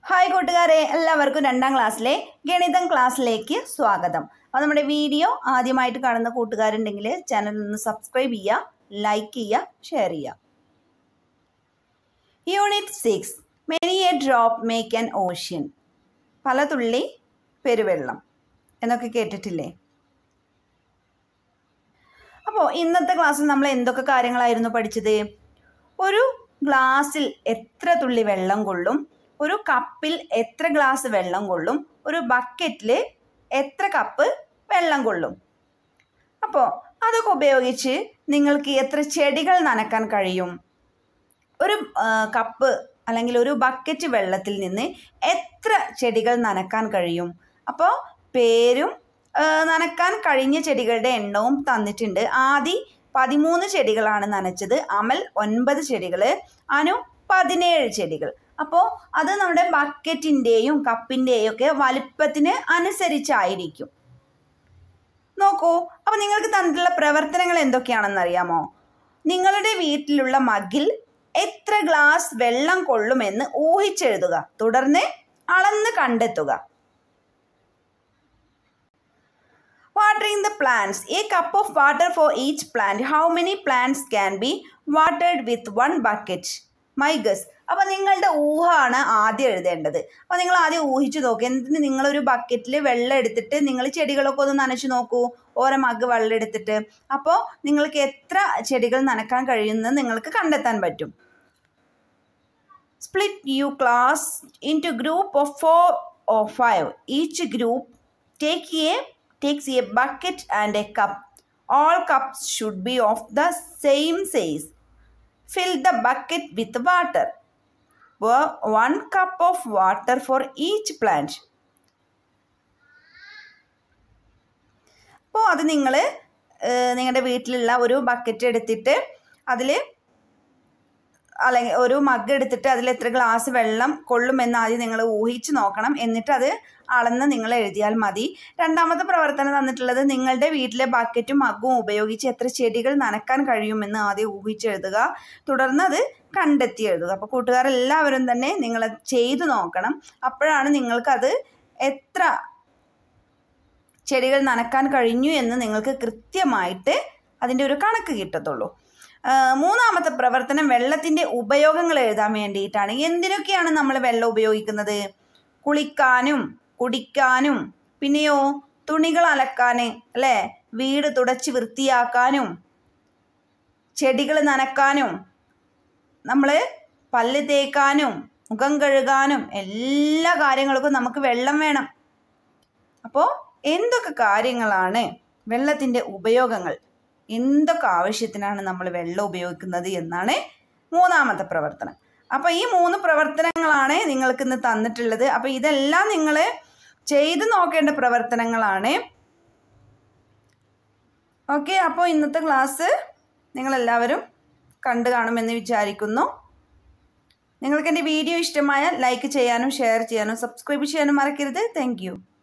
hi കൂട്ടുകാരെ എല്ലാവർക്കും രണ്ടാം ക്ലാസ്സിലെ ഗണിതം ക്ലാസ്സിലേക്ക് സ്വാഗതം അപ്പോൾ നമ്മുടെ വീഡിയോ ആദ്യമായിട്ട് കാണുന്ന കൂട്ടുകാരുണ്ടെങ്കിൽ ചാനൽ ഒന്ന് സബ്സ്ക്രൈബ് ചെയ്യുക ലൈക്ക് ചെയ്യുക ഷെയർ ചെയ്യുക unit six many a drop make an ocean പല തുള്ളി പെരുവെള്ളം എന്നൊക്കെ കേട്ടിട്ടില്ലേ അപ്പോൾ ഇന്നത്തെ ക്ലാസ്സിൽ നമ്മൾ എന്തൊക്കെ കാര്യങ്ങളായിരുന്നു പഠിച്ചത് ഒരു ഗ്ലാസ്സിൽ എത്ര തുള്ളി വെള്ളം കൊള്ളും ഒരു കപ്പിൽ എത്ര ഗ്ലാസ് വെള്ളം കൊള്ളും ഒരു ബക്കറ്റിൽ എത്ര കപ്പ് വെള്ളം കൊള്ളും അപ്പോൾ അതൊക്കെ ഉപയോഗിച്ച് നിങ്ങൾക്ക് എത്ര ചെടികൾ നനക്കാൻ കഴിയും ഒരു ആ, കപ്പ് അല്ലെങ്കിൽ ഒരു ബക്കറ്റ് വെള്ളത്തിൽ നിന്ന് എത്ര ചെടികൾ നനക്കാൻ കഴിയും അപ്പോൾ പേരും ആ, നനക്കാൻ കഴിഞ്ഞ ചെടികളുടെ എണ്ണവും തന്നിട്ടുണ്ട് ആദി പതിമൂന്ന് ചെടികളാണ് നനച്ചത് അമൽ ഒൻപത് ചെടികൾ അനു പതിനേഴ് ചെടികൾ അപ്പോൾ അത് നമ്മുടെ ബക്കറ്റിൻ്റെയും കപ്പിൻ്റെയും ഒക്കെ വലിപ്പത്തിന് അനുസരിച്ചായിരിക്കും നോക്കൂ അപ്പോൾ നിങ്ങൾക്ക് തന്നിട്ടുള്ള പ്രവർത്തനങ്ങൾ എന്തൊക്കെയാണെന്ന് അറിയാമോ നിങ്ങളുടെ വീട്ടിലുള്ള മഗിൽ എത്ര ഗ്ലാസ് വെള്ളം കൊള്ളുമെന്ന് ഊഹിച്ചെഴുതുക തുടർന്ന് അളന്ന് കണ്ടെത്തുക watering the plants a cup of water for each plant how many plants can be watered with one bucket my guess അപ്പോൾ നിങ്ങളുടെ ഊഹമാണ് ആദ്യം എഴുതേണ്ടത് അപ്പോൾ നിങ്ങൾ ആദ്യം ഊഹിച്ചു നോക്കുക എന്തിന് നിങ്ങളൊരു ബക്കറ്റിൽ വെള്ളം എടുത്തിട്ട് നിങ്ങൾ ചെടികളൊക്കെ ഒന്ന് നനച്ചു നോക്കൂ ഓരോ മഗ് വെള്ളം എടുത്തിട്ട് അപ്പോൾ നിങ്ങൾക്ക് എത്ര ചെടികൾ നനക്കാൻ കഴിയുമെന്ന് നിങ്ങൾക്ക് കണ്ടെത്താൻ പറ്റും split you class into group of four or five each group take a takes a bucket and a cup all cups should be of the same size fill the bucket with water pour one cup of water for each plant അപ്പോൾ അത് നിങ്ങൾ നിങ്ങളുടെ വീട്ടിലുള്ള ഒരു bucket എടുത്തിട്ട് അതിൽ അല്ലെങ്കിൽ ഒരു മഗ് എടുത്തിട്ട് അതിൽ എത്ര ഗ്ലാസ് വെള്ളം കൊള്ളുമെന്ന് ആദ്യം നിങ്ങൾ ഊഹിച്ച് നോക്കണം എന്നിട്ട് അത് അളന്ന് നിങ്ങൾ എഴുതിയാൽ മതി രണ്ടാമത്തെ പ്രവർത്തനം തന്നിട്ടുള്ളത് നിങ്ങളുടെ വീട്ടിലെ ബക്കറ്റും മഗ്ഗും ഉപയോഗിച്ച് എത്ര ചെടികൾ നനക്കാൻ കഴിയുമെന്ന് ആദ്യം ഊഹിച്ചെഴുതുക തുടർന്ന് അത് കണ്ടെത്തി എഴുതുക അപ്പോൾ കൂട്ടുകാരെല്ലാവരും തന്നെ നിങ്ങൾ ചെയ്തു നോക്കണം അപ്പോഴാണ് നിങ്ങൾക്കത് എത്ര ചെടികൾ നനക്കാൻ കഴിഞ്ഞു എന്ന് നിങ്ങൾക്ക് കൃത്യമായിട്ട് അതിൻ്റെ ഒരു കണക്ക് കിട്ടത്തുള്ളൂ ആ, മൂന്നാമത്തെ പ്രവർത്തനം വെള്ളത്തിൻ്റെ ഉപയോഗങ്ങൾ എഴുതാൻ വേണ്ടിയിട്ടാണ് എന്തിനൊക്കെയാണ് നമ്മൾ വെള്ളം ഉപയോഗിക്കുന്നത് കുളിക്കാനും കുടിക്കാനും പിന്നെയോ തുണികൾ അലക്കാൻ അല്ലേ വീട് തുടച്ച് വൃത്തിയാക്കാനും ചെടികൾ നനക്കാനും നമ്മൾ പല്ല് തേക്കാനും മുഖം കഴുകാനും എല്ലാ കാര്യങ്ങൾക്കും നമുക്ക് വെള്ളം വേണം അപ്പോൾ എന്തൊക്കെ കാര്യങ്ങളാണ് വെള്ളത്തിൻ്റെ ഉപയോഗങ്ങൾ എന്തൊക്കെ ആവശ്യത്തിനാണ് നമ്മൾ വെള്ളം ഉപയോഗിക്കുന്നത് എന്നാണ് മൂന്നാമത്തെ പ്രവർത്തനം അപ്പോൾ ഈ മൂന്ന് പ്രവർത്തനങ്ങളാണ് നിങ്ങൾക്ക് ഇന്ന് തന്നിട്ടുള്ളത് അപ്പോൾ ഇതെല്ലാം നിങ്ങൾ ചെയ്തു നോക്കേണ്ട പ്രവർത്തനങ്ങളാണ് ഓക്കെ അപ്പോൾ ഇന്നത്തെ ക്ലാസ് നിങ്ങളെല്ലാവരും കണ്ടു കാണുമെന്ന് വിചാരിക്കുന്നു നിങ്ങൾക്ക് എൻ്റെ വീഡിയോ ഇഷ്ടമായാൽ ലൈക്ക് ചെയ്യാനും ഷെയർ ചെയ്യാനും സബ്സ്ക്രൈബ് ചെയ്യാനും മറക്കരുത് താങ്ക്